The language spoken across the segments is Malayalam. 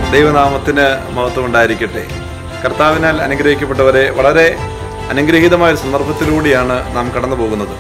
ദൈവനാമത്തിന് മഹത്വം ഉണ്ടായിരിക്കട്ടെ കർത്താവിനാൽ അനുഗ്രഹിക്കപ്പെട്ടവരെ വളരെ അനുഗ്രഹീതമായ ഒരു സന്ദർഭത്തിലൂടെയാണ് നാം കടന്നു പോകുന്നത്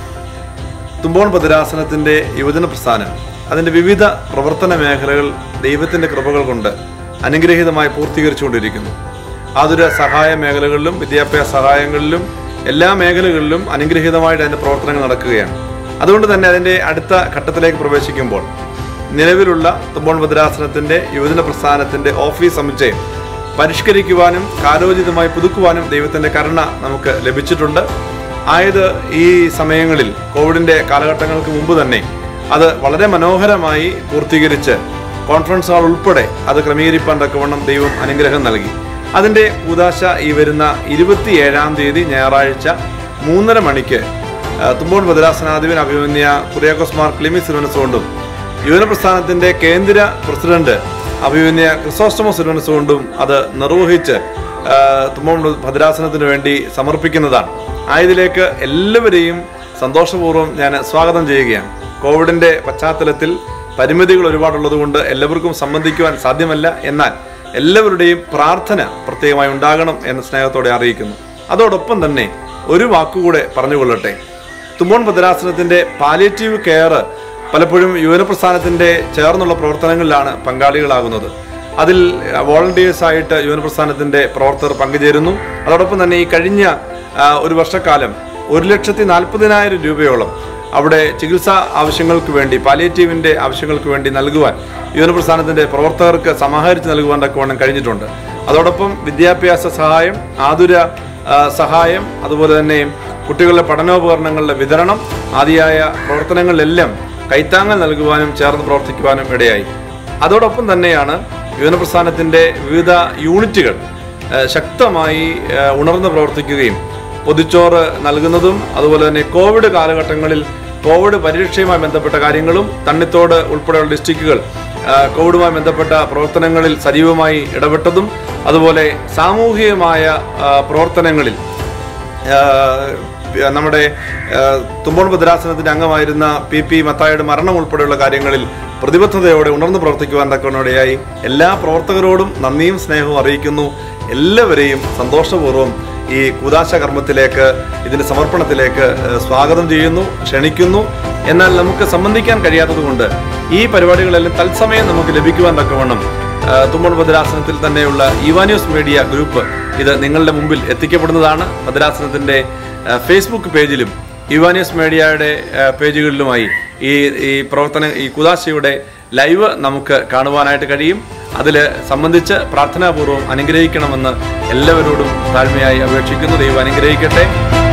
തുമ്പോൺ ഭദ്രാസനത്തിൻ്റെ യുവജന പ്രസ്ഥാനം അതിൻ്റെ വിവിധ പ്രവർത്തന മേഖലകൾ ദൈവത്തിൻ്റെ കൃപകൾ കൊണ്ട് അനുഗ്രഹീതമായി പൂർത്തീകരിച്ചുകൊണ്ടിരിക്കുന്നു ആതുര സഹായ മേഖലകളിലും വിദ്യാഭ്യാസ സഹായങ്ങളിലും എല്ലാ മേഖലകളിലും അനുഗ്രഹീതമായിട്ട് അതിൻ്റെ പ്രവർത്തനങ്ങൾ നടക്കുകയാണ് അതുകൊണ്ട് തന്നെ അതിൻ്റെ അടുത്ത ഘട്ടത്തിലേക്ക് പ്രവേശിക്കുമ്പോൾ നിലവിലുള്ള തുമ്പോൺ ഭദ്രാസനത്തിൻ്റെ യുവജന പ്രസ്ഥാനത്തിൻ്റെ ഓഫീസ് സമുച്ചയം പരിഷ്കരിക്കുവാനും കാലോചിതമായി പുതുക്കുവാനും ദൈവത്തിൻ്റെ കരുണ നമുക്ക് ലഭിച്ചിട്ടുണ്ട് ആയത് ഈ സമയങ്ങളിൽ കോവിഡിന്റെ കാലഘട്ടങ്ങൾക്ക് മുമ്പ് തന്നെ അത് വളരെ മനോഹരമായി പൂർത്തീകരിച്ച് കോൺഫറൻസ് ഹാൾ ഉൾപ്പെടെ അത് ക്രമീകരിപ്പാൻ തക്കവണ്ണം ദൈവം അനുഗ്രഹം നൽകി അതിന്റെ കൂതാശ ഈ വരുന്ന ഇരുപത്തിയേഴാം തീയതി ഞായറാഴ്ച മൂന്നര മണിക്ക് ആ, തുമ്പോൺ ഭദ്രാസനാധിപൻ അഭിമന്യ കുറിയാക്കോസ് മാർ ക്ലിമി സിൽവനസുകൊണ്ടും യുവന പ്രസ്ഥാനത്തിന്റെ കേന്ദ്ര പ്രസിഡന്റ് അഭിമന്യ ക്രിസോസ്റ്റമോസ് സിൽവനസുകൊണ്ടും അത് നിർവഹിച്ച് ആ, തുമ്പോൺ ഭദ്രാസനത്തിന് വേണ്ടി സമർപ്പിക്കുന്നതാണ് ആയതിലേക്ക് എല്ലാവരെയും സന്തോഷപൂർവ്വം ഞാൻ സ്വാഗതം ചെയ്യുകയാണ് കോവിഡിന്റെ പശ്ചാത്തലത്തിൽ പരിമിതികൾ ഒരുപാടുള്ളത് കൊണ്ട് എല്ലാവർക്കും സംബന്ധിക്കുവാൻ സാധ്യമല്ല എന്നാൽ എല്ലാവരുടെയും പ്രാർത്ഥന പ്രത്യേകമായി ഉണ്ടാകണം എന്ന സ്നേഹത്തോടെ അറിയിക്കുന്നു അതോടൊപ്പം തന്നെ ഒരു വാക്കുകൂടെ പറഞ്ഞുകൊള്ളട്ടെ തുമ്പോൺ ഭദ്രാസനത്തിന്റെ പാലിയേറ്റീവ് കെയർ പലപ്പോഴും യുവന പ്രസ്ഥാനത്തിന്റെ ചേർന്നുള്ള പ്രവർത്തനങ്ങളിലാണ് പങ്കാളികളാകുന്നത് അതിൽ വോളണ്ടിയേഴ്സ് ആയിട്ട് യുവന പ്രസ്ഥാനത്തിന്റെ പ്രവർത്തകർ പങ്കുചേരുന്നു അതോടൊപ്പം തന്നെ ഈ കഴിഞ്ഞ ആ, ഒരു വർഷക്കാലം ഒരു ലക്ഷത്തി നാൽപ്പതിനായിരം രൂപയോളം അവിടെ ചികിത്സാ ആവശ്യങ്ങൾക്ക് വേണ്ടി പാലിയേറ്റീവിന്റെ ആവശ്യങ്ങൾക്ക് വേണ്ടി നൽകുവാൻ യുവന പ്രസ്ഥാനത്തിന്റെ പ്രവർത്തകർക്ക് സമാഹരിച്ച് നൽകുവാൻ തക്കവണ്ണം കഴിഞ്ഞിട്ടുണ്ട് അതോടൊപ്പം വിദ്യാഭ്യാസ സഹായം ആതുര ആ, സഹായം അതുപോലെ തന്നെ കുട്ടികളുടെ പഠനോപകരണങ്ങളുടെ വിതരണം ആദിയായ പ്രവർത്തനങ്ങളിലെല്ലാം കൈത്താങ്ങൽ നൽകുവാനും ചേർന്ന് പ്രവർത്തിക്കുവാനും ഇടയായി അതോടൊപ്പം തന്നെയാണ് യുവന പ്രസ്ഥാനത്തിന്റെ വിവിധ യൂണിറ്റുകൾ ആ, ശക്തമായി ആ, ഉണർന്ന് പ്രവർത്തിക്കുകയും പൊതിച്ചോറ് നൽകുന്നതും അതുപോലെ തന്നെ കോവിഡ് കാലഘട്ടങ്ങളിൽ കോവിഡ് പരിരക്ഷയുമായി ബന്ധപ്പെട്ട കാര്യങ്ങളും തണ്ണിത്തോട് ഉൾപ്പെടെയുള്ള ഡിസ്ട്രിക്റ്റുകൾ ആ, കോവിഡുമായി ബന്ധപ്പെട്ട പ്രവർത്തനങ്ങളിൽ സജീവമായി ഇടപെട്ടതും അതുപോലെ സാമൂഹികമായ ആ, പ്രവർത്തനങ്ങളിൽ ആ, നമ്മുടെ ആ, തുമ്പോൺ ഭദ്രാസനത്തിന്റെ അംഗമായിരുന്ന പി പി മത്തായുടെ മരണം ഉൾപ്പെടെയുള്ള കാര്യങ്ങളിൽ പ്രതിബദ്ധതയോടെ ഉണർന്നു പ്രവർത്തിക്കുവാൻ തക്കവണ്ണോടെയായി എല്ലാ പ്രവർത്തകരോടും നന്ദിയും സ്നേഹവും അറിയിക്കുന്നു എല്ലാവരെയും സന്തോഷപൂർവ്വം ഈ കൂതാശ കർമ്മത്തിലേക്ക് ഇതിന്റെ സമർപ്പണത്തിലേക്ക് ആ, സ്വാഗതം ചെയ്യുന്നു ക്ഷണിക്കുന്നു എന്നാൽ നമുക്ക് സംബന്ധിക്കാൻ കഴിയാത്തതുകൊണ്ട് ഈ പരിപാടികളെല്ലാം തത്സമയം നമുക്ക് ലഭിക്കുവാൻ തക്കവണ്ണം ആ, തുമ്പോൺ ഭദ്രാസനത്തിൽ തന്നെയുള്ള ഇവാനിയോസ് മീഡിയ ഗ്രൂപ്പ് ഇത് നിങ്ങളുടെ മുമ്പിൽ എത്തിക്കപ്പെടുന്നതാണ് ഭദ്രാസനത്തിന്റെ ആ, ഫേസ്ബുക്ക് പേജിലും ഇവാനിയോസ് മീഡിയയുടെ ആ, പേജുകളിലുമായി ഈ ഈ പ്രവർത്തന ഈ കുദാശയുടെ ലൈവ് നമുക്ക് കാണുവാനായിട്ട് കഴിയും അതിൽ സംബന്ധിച്ച് പ്രാർത്ഥനാപൂർവ്വം അനുഗ്രഹിക്കണമെന്ന് എല്ലാവരോടും താഴ്മയായി അപേക്ഷിക്കുന്നു ദൈവം അനുഗ്രഹിക്കട്ടെ